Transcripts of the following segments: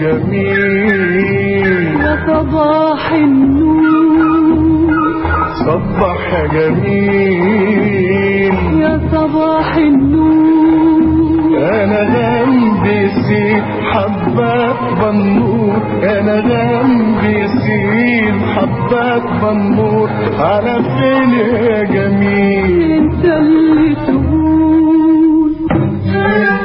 جميل يا صباح النور صبح يا جميل يا صباح النور انا جنبي سيد حبات بنور انا جنبي سيد حبات بنور على فين يا جميل انت اللي تقول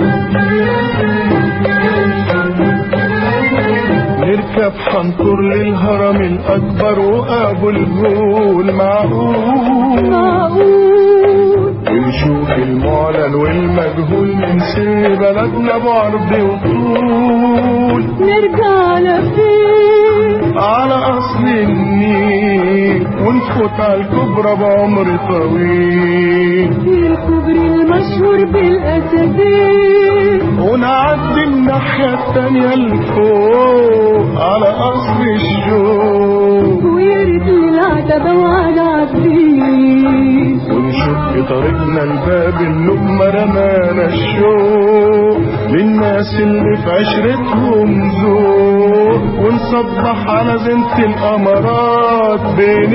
نركب حنطر للهرم الاكبر وابو الهول معقول معقول ونشوف المعلن والمجهول ننسي بلدنا بعرض وطول نرجع لفين على اصل النيل ونفوت على الكبرى بعمر طويل الكوبري المشهور بالاسدين ونعدي الناحية التانية لفوق على قصر الشوق ويرد للعتبة وعلى عبدين ونشق طريقنا لباب اللقمة رمانا الشوق للناس اللي في عشرتهم ذوق ونصبح على زينة الأمارات بين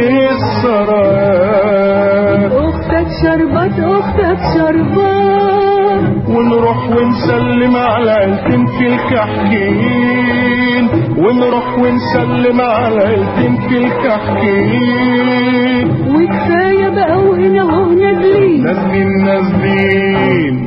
السرايات اختك شربت اختك شربات ونروح ونسلم على عيلتين في الكحكين ونروح ونسلم على عيلتين في الكحكين وكفاية بقى وهنا اهو نازلين نازلين نازلين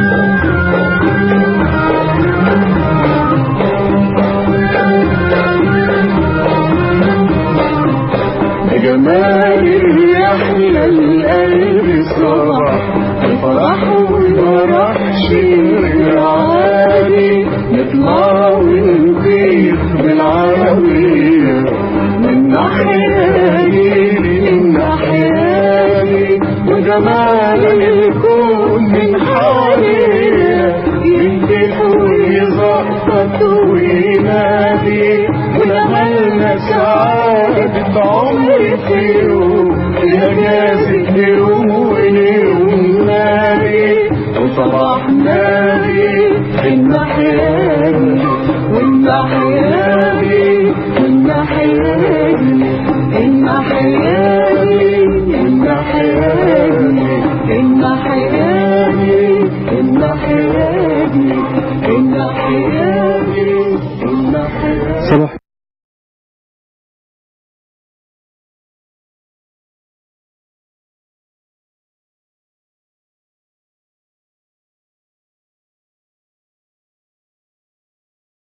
بجمال الرياح للقلب صباح الفرح والفرح شيء عالي نطلع ونطير بالعربية من ناحية دي من ناحية دي وجمال الكون من حوالينا يهتف ويزقط وينادي ونملنا سعادة عمر في يوم الأجازة يوم ونيوم نادي وصباح نادي الناحية دي والناحية دي والناحية دي الناحية دي الناحية دي الناحية دي الناحية دي الناحية